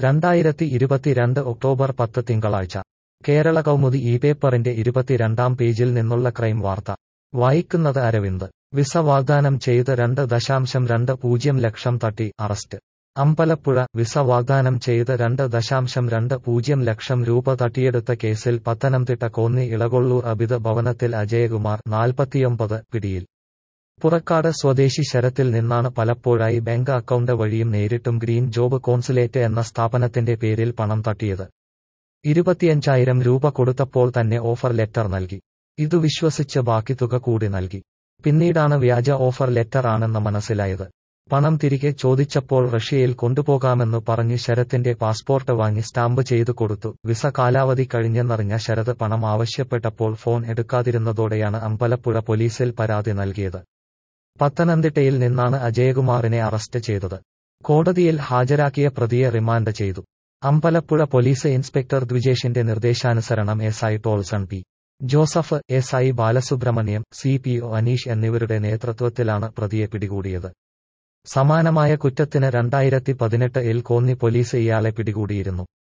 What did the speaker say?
രണ്ടായിരത്തി ഇരുപത്തിരണ്ട് ഒക്ടോബർ പത്ത് തിങ്കളാഴ്ച കേരള കൗമുദി ഈ പേപ്പറിന്റെ ഇരുപത്തിരണ്ടാം പേജിൽ നിന്നുള്ള ക്രൈം വാർത്ത വായിക്കുന്നത് അരവിന്ദ് വിസ വാഗ്ദാനം ചെയ്ത് രണ്ട് ദശാംശം രണ്ട് പൂജ്യം ലക്ഷം തട്ടി അറസ്റ്റ് അമ്പലപ്പുഴ വിസ വാഗ്ദാനം ചെയ്ത് രണ്ട് ദശാംശം രണ്ട് പൂജ്യം ലക്ഷം രൂപ തട്ടിയെടുത്ത കേസിൽ പത്തനംതിട്ട കോന്നി ഇളകൊള്ളൂർ അബിത് ഭവനത്തിൽ അജയകുമാർ നാൽപ്പത്തിയൊമ്പത് പിടിയിൽ പുറക്കാട് സ്വദേശി ശരത്തിൽ നിന്നാണ് പലപ്പോഴായി ബാങ്ക് അക്കൗണ്ട് വഴിയും നേരിട്ടും ഗ്രീൻ ജോബ് കോൺസുലേറ്റ് എന്ന സ്ഥാപനത്തിന്റെ പേരിൽ പണം തട്ടിയത് ഇരുപത്തിയഞ്ചായിരം രൂപ കൊടുത്തപ്പോൾ തന്നെ ഓഫർ ലെറ്റർ നൽകി ഇതു വിശ്വസിച്ച് ബാക്കി തുക കൂടി നൽകി പിന്നീടാണ് വ്യാജ ഓഫർ ലെറ്റർ ആണെന്ന് മനസ്സിലായത് പണം തിരികെ ചോദിച്ചപ്പോൾ റഷ്യയിൽ കൊണ്ടുപോകാമെന്നു പറഞ്ഞ് ശരത്തിന്റെ പാസ്പോർട്ട് വാങ്ങി സ്റ്റാമ്പ് ചെയ്തു കൊടുത്തു വിസ കാലാവധി കഴിഞ്ഞെന്നറിഞ്ഞ ശരത് പണം ആവശ്യപ്പെട്ടപ്പോൾ ഫോൺ എടുക്കാതിരുന്നതോടെയാണ് അമ്പലപ്പുഴ പോലീസിൽ പരാതി നൽകിയത് പത്തനംതിട്ടയിൽ നിന്നാണ് അജയകുമാറിനെ അറസ്റ്റ് ചെയ്തത് കോടതിയിൽ ഹാജരാക്കിയ പ്രതിയെ റിമാൻഡ് ചെയ്തു അമ്പലപ്പുഴ പോലീസ് ഇൻസ്പെക്ടർ ദ്വിജേഷിന്റെ നിർദ്ദേശാനുസരണം S I Tolson P Joseph S I Balasubramaniam C P O Aneesh എന്നിവരുടെ നേതൃത്വത്തിലാണ് പ്രതിയെ പിടികൂടിയത് സമാനമായ കുറ്റത്തിന് രണ്ടായിരത്തി പതിനെട്ട് എൽ കോന്നി പോലീസ് ഇയാളെ പിടികൂടിയിരുന്നു